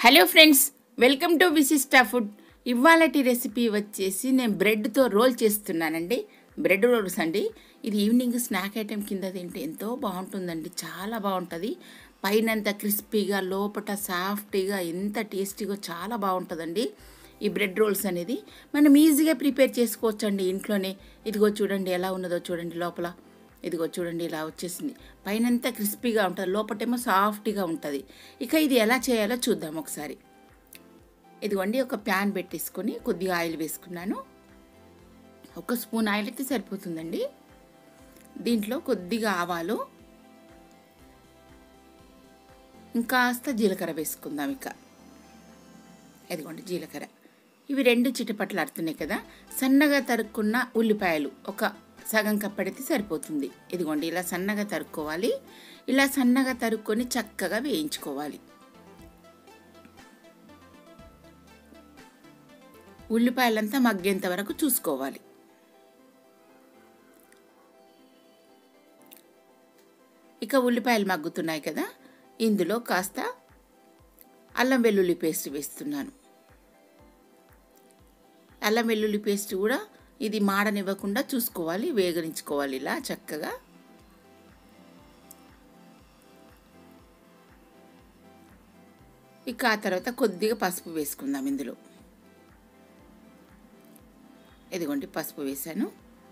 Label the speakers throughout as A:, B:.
A: hello friends welcome to Vishishta food ఇవాళటి recipe వచ్చేసి నేను బ్రెడ్తో రోల్ చేస్తున్నానండి బ్రెడ్ రోల్స్ అండి ఇది ఈవినింగ్ స్నాక్ ఐటెం కింద తింటే ఎంతో బాగుంటుందండి చాలా బాగుంటుంది పైనంత క్రిస్పీగా లోపట సాఫ్టీగా ఎంత టేస్టీగా చాలా బాగుంటుందండి ఈ బ్రెడ్ రోల్స్ అనేది మనం ఈజీగా ప్రిపేర్ చేసుకోవచ్చండి ఇంట్లోనే ఇదిగో చూడండి ఎలా ఉన్నదో చూడండి లోపల ఇదిగో చూడండి ఇలా వచ్చేసింది పైనంతా క్రిస్పీగా ఉంటుంది లోపటేమో సాఫ్ట్గా ఉంటుంది ఇక ఇది ఎలా చేయాలో చూద్దాం ఒకసారి ఇదిగోండి ఒక ప్యాన్ పెట్టేసుకొని కొద్దిగా ఆయిల్ వేసుకున్నాను ఒక స్పూన్ ఆయిల్ అయితే సరిపోతుందండి దీంట్లో కొద్దిగా ఆవాలు ఇంకాస్త జీలకర్ర వేసుకుందాం ఇక ఇదిగోండి జీలకర్ర ఇవి రెండు చిటపట్లు ఆడుతున్నాయి కదా సన్నగా తరుక్కున్న ఉల్లిపాయలు ఒక సగం కప్పడితే సరిపోతుంది ఇదిగోండి ఇలా సన్నగా తరుక్కోవాలి ఇలా సన్నగా తరుక్కొని చక్కగా వేయించుకోవాలి ఉల్లిపాయలంతా మగ్గేంత వరకు చూసుకోవాలి ఇక ఉల్లిపాయలు మగ్గుతున్నాయి కదా ఇందులో కాస్త అల్లం వెల్లుల్లి పేస్ట్ వేస్తున్నాను అల్లం వెల్లుల్లి పేస్ట్ కూడా ఇది మాడనివ్వకుండా చూసుకోవాలి వేగరించుకోవాలి ఇలా చక్కగా ఇక ఆ తర్వాత కొద్దిగా పసుపు వేసుకుందాం ఇందులో ఇదిగోండి పసుపు వేసాను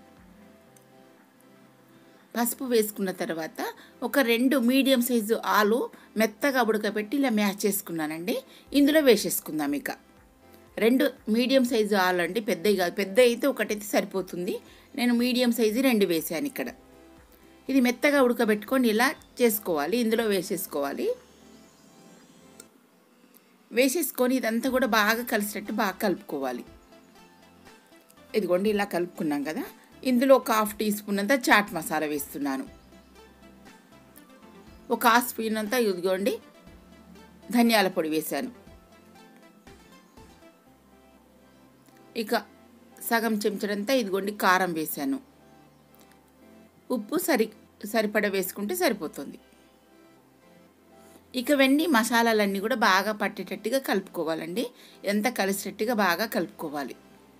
A: పసుపు వేసుకున్న తర్వాత ఒక రెండు మీడియం సైజు ఆలు మెత్తగా ఉడకబెట్టి ఇలా మ్యాష్ చేసుకున్నానండి ఇందులో వేసేసుకుందాం ఇక రెండు మీడియం సైజు ఆలు అండి పెద్దవి కాదు పెద్ద అయితే ఒకటైతే సరిపోతుంది నేను మీడియం సైజు రెండు వేసాను ఇక్కడ ఇది మెత్తగా ఉడకబెట్టుకొని ఇలా చేసుకోవాలి ఇందులో వేసేసుకోవాలి వేసేసుకొని ఇదంతా కూడా బాగా కలిసినట్టు బాగా కలుపుకోవాలి ఇదిగోండి ఇలా కలుపుకున్నాం కదా ఇందులో ఒక హాఫ్ టీ స్పూన్ అంతా చాట్ మసాలా వేస్తున్నాను ఒక హాఫ్ స్పూన్ అంతా ఇదిగోండి ధనియాల పొడి వేశాను ఇక సగం చెంచడంతా ఇదిగోండి కారం వేశాను ఉప్పు సరి సరిపడ వేసుకుంటే సరిపోతుంది ఇక వెండి మసాలాలన్నీ కూడా బాగా పట్టేటట్టుగా కలుపుకోవాలండి ఎంత కలిసేటట్టుగా బాగా కలుపుకోవాలి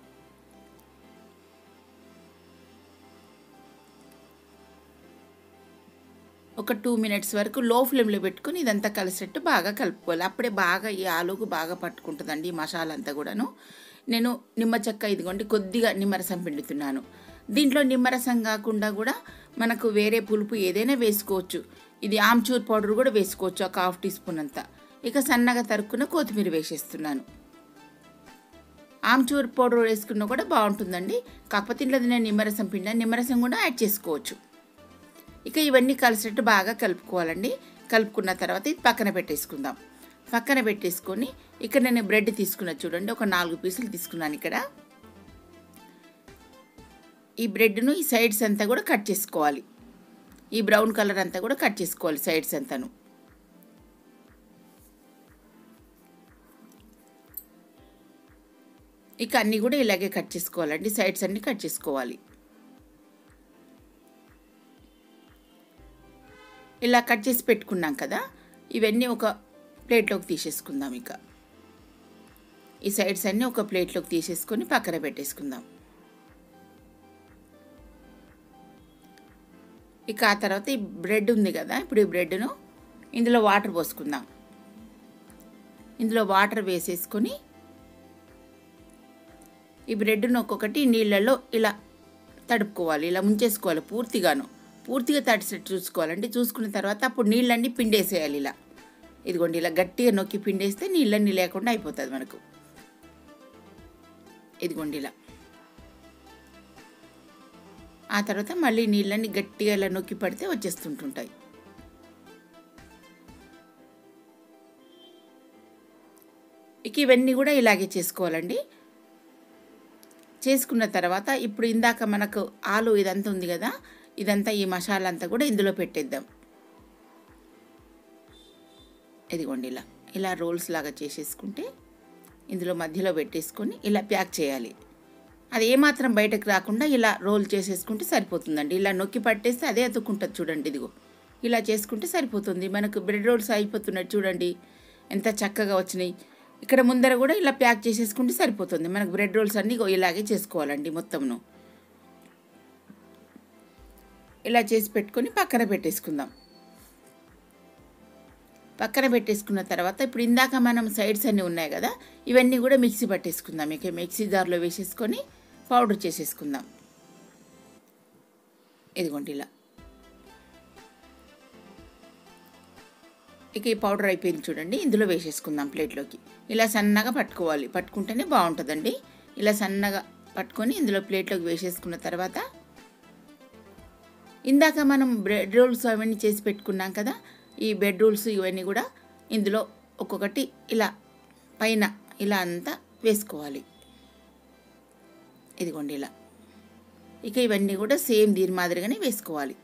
A: ఒక టూ మినిట్స్ వరకు లో ఫ్లేమ్లో పెట్టుకొని ఇదంతా కలిసేట్టు బాగా కలుపుకోవాలి అప్పుడే బాగా ఈ ఆలుగు బాగా పట్టుకుంటుందండి ఈ మసాలా అంతా కూడాను నేను నిమ్మ చెక్క ఇదిగోండి కొద్దిగా నిమ్మరసం పిండుతున్నాను దీంట్లో నిమ్మరసం కాకుండా కూడా మనకు వేరే పులుపు ఏదైనా వేసుకోవచ్చు ఇది ఆమ్చూర్ పౌడర్ కూడా వేసుకోవచ్చు ఒక హాఫ్ టీ స్పూన్ అంతా ఇక సన్నగా తరుక్కున్న కొత్తిమీర వేసేస్తున్నాను ఆమ్చూర్ పౌడర్ వేసుకున్నా కూడా బాగుంటుందండి కాకపోతే ఇంట్లో నేను నిమ్మరసం పిండా నిమ్మరసం కూడా యాడ్ చేసుకోవచ్చు ఇక ఇవన్నీ కలిసినట్టు బాగా కలుపుకోవాలండి కలుపుకున్న తర్వాత ఇది పక్కన పెట్టేసుకుందాం పక్కన పెట్టేసుకొని ఇక్కడ నేను బ్రెడ్ తీసుకున్నా చూడండి ఒక నాలుగు పీసులు తీసుకున్నాను ఇక్కడ ఈ బ్రెడ్ను ఈ సైడ్స్ అంతా కూడా కట్ చేసుకోవాలి ఈ బ్రౌన్ కలర్ అంతా కూడా కట్ చేసుకోవాలి సైడ్స్ అంతాను ఇక అన్నీ కూడా ఇలాగే కట్ చేసుకోవాలండి సైడ్స్ అన్నీ కట్ చేసుకోవాలి ఇలా కట్ చేసి పెట్టుకున్నాం కదా ఇవన్నీ ఒక ప్లేట్లోకి తీసేసుకుందాం ఇక ఈ సైడ్స్ అన్నీ ఒక ప్లేట్లోకి తీసేసుకొని పక్కన పెట్టేసుకుందాం ఇక ఆ తర్వాత ఈ బ్రెడ్ ఉంది కదా ఇప్పుడు ఈ బ్రెడ్ను ఇందులో వాటర్ పోసుకుందాం ఇందులో వాటర్ వేసేసుకొని ఈ బ్రెడ్ను ఒక్కొక్కటి నీళ్ళల్లో ఇలా తడుపుకోవాలి ఇలా ముంచేసుకోవాలి పూర్తిగాను పూర్తిగా తడిసేట్టు చూసుకోవాలండి చూసుకున్న తర్వాత అప్పుడు నీళ్ళన్నీ పిండేసేయాలి ఇలా ఇదిగోండి ఇలా గట్టిగా నొక్కి పిండేస్తే నీళ్ళన్నీ లేకుండా అయిపోతుంది మనకు ఇదిగోండి ఇలా ఆ తర్వాత మళ్ళీ నీళ్ళన్నీ గట్టిగా ఇలా నొక్కి పడితే వచ్చేస్తుంటుంటాయి ఇక ఇవన్నీ కూడా ఇలాగే చేసుకోవాలండి చేసుకున్న తర్వాత ఇప్పుడు ఇందాక మనకు ఆలు ఇదంతా ఉంది కదా ఇదంతా ఈ మసాలా అంతా కూడా ఇందులో పెట్టేద్దాం ఇదిగోండి ఇలా ఇలా రోల్స్ లాగా చేసేసుకుంటే ఇందులో మధ్యలో పెట్టేసుకొని ఇలా ప్యాక్ చేయాలి అది ఏమాత్రం బయటకు రాకుండా ఇలా రోల్ చేసేసుకుంటే సరిపోతుందండి ఇలా నొక్కి పట్టేస్తే అదే అతుక్కుంటుంది చూడండి ఇదిగో ఇలా చేసుకుంటే సరిపోతుంది మనకు బ్రెడ్ రోల్స్ అయిపోతున్నట్టు చూడండి ఎంత చక్కగా వచ్చినాయి ఇక్కడ ముందర కూడా ఇలా ప్యాక్ చేసేసుకుంటే సరిపోతుంది మనకు బ్రెడ్ రోల్స్ అన్నీ ఇగో ఇలాగే చేసుకోవాలండి మొత్తమును ఇలా చేసి పెట్టుకొని పక్కన పెట్టేసుకుందాం పక్కన పెట్టేసుకున్న తర్వాత ఇప్పుడు ఇందాక మనం సైడ్స్ అన్నీ ఉన్నాయి కదా ఇవన్నీ కూడా మిక్సీ పట్టేసుకుందాం ఇక మిక్సీ జార్లో వేసేసుకొని పౌడర్ చేసేసుకుందాం ఇదిగోండి ఇలా ఇక ఈ పౌడర్ అయిపోయింది చూడండి ఇందులో వేసేసుకుందాం ప్లేట్లోకి ఇలా సన్నగా పట్టుకోవాలి పట్టుకుంటేనే బాగుంటుందండి ఇలా సన్నగా పట్టుకొని ఇందులో ప్లేట్లోకి వేసేసుకున్న తర్వాత ఇందాక మనం బ్రెడ్ రోల్స్ అవన్నీ చేసి పెట్టుకున్నాం కదా ఈ బెడ్ రోల్స్ ఇవన్నీ కూడా ఇందులో ఒక్కొక్కటి ఇలా పైన ఇలా అంతా వేసుకోవాలి ఇదిగోండి ఇలా ఇక ఇవన్నీ కూడా సేమ్ దీని మాదిరిగానే వేసుకోవాలి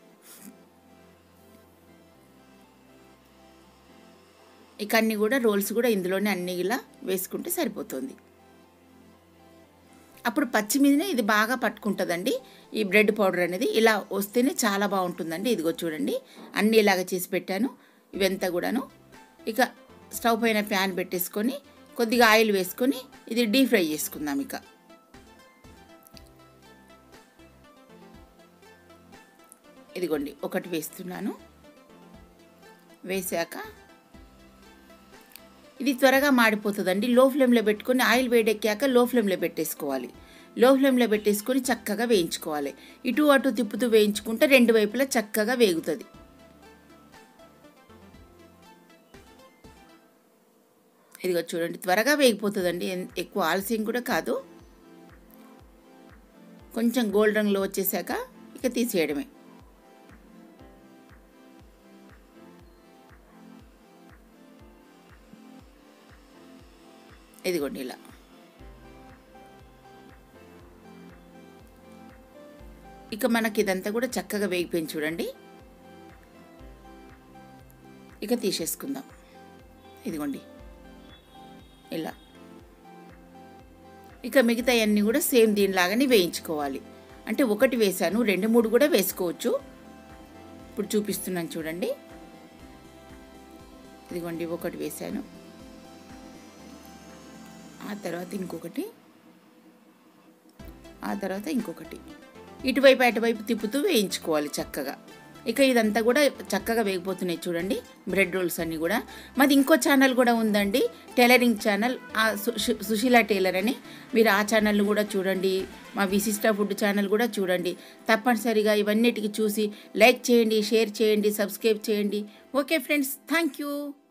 A: ఇక అన్నీ కూడా రోల్స్ కూడా ఇందులోనే అన్ని ఇలా వేసుకుంటే సరిపోతుంది అప్పుడు పచ్చి మీదనే ఇది బాగా పట్టుకుంటుందండి ఈ బ్రెడ్ పౌడర్ అనేది ఇలా వస్తేనే చాలా బాగుంటుందండి ఇదిగో చూడండి అన్నీ ఇలాగ చేసి పెట్టాను ఇవంతా కూడాను ఇక స్టవ్ పైన ప్యాన్ పెట్టేసుకొని కొద్దిగా ఆయిల్ వేసుకొని ఇది డీప్ ఫ్రై చేసుకుందాం ఇక ఇదిగోండి ఒకటి వేస్తున్నాను వేసాక ఇది త్వరగా మాడిపోతుందండి లో ఫ్లేమ్లో పెట్టుకొని ఆయిల్ వేడెక్కాక లో ఫ్లేమ్లో పెట్టేసుకోవాలి లో ఫ్లేమ్లో పెట్టేసుకొని చక్కగా వేయించుకోవాలి ఇటు అటు తిప్పుతూ వేయించుకుంటే రెండు వైపులా చక్కగా వేగుతుంది ఇదిగో చూడండి త్వరగా వేగిపోతుందండి ఎన్- ఎక్కువ ఆలస్యం కూడా కాదు కొంచెం గోల్డ్ రంగులో వచ్చేసాక ఇక తీసేయడమే ఇదిగోండి ఇలా ఇక మనకి ఇదంతా కూడా చక్కగా వేగిపోయింది చూడండి ఇక తీసేసుకుందాం ఇదిగోండి ఇలా ఇక మిగతా అన్నీ కూడా సేమ్ దీనిలాగానే వేయించుకోవాలి అంటే ఒకటి వేసాను రెండు మూడు కూడా వేసుకోవచ్చు ఇప్పుడు చూపిస్తున్నాను చూడండి ఇదిగోండి ఒకటి వేసాను ఆ తర్వాత ఇంకొకటి ఆ తర్వాత ఇంకొకటి ఇటువైపు అటువైపు తిప్పుతూ వేయించుకోవాలి చక్కగా ఇక ఇదంతా కూడా చక్కగా వేగిపోతున్నాయి చూడండి బ్రెడ్ రోల్స్ అన్నీ కూడా మాది ఇంకో ఛానల్ కూడా ఉందండి టైలరింగ్ ఛానల్ ఆ సు- సు- సుశీల టైలర్ అని మీరు ఆ ఛానల్ని కూడా చూడండి మా విశిష్ట ఫుడ్ ఛానల్ కూడా చూడండి తప్పనిసరిగా ఇవన్నిటికి చూసి లైక్ చేయండి షేర్ చేయండి సబ్స్క్రైబ్ చేయండి ఓకే ఫ్రెండ్స్ థ్యాంక్ యూ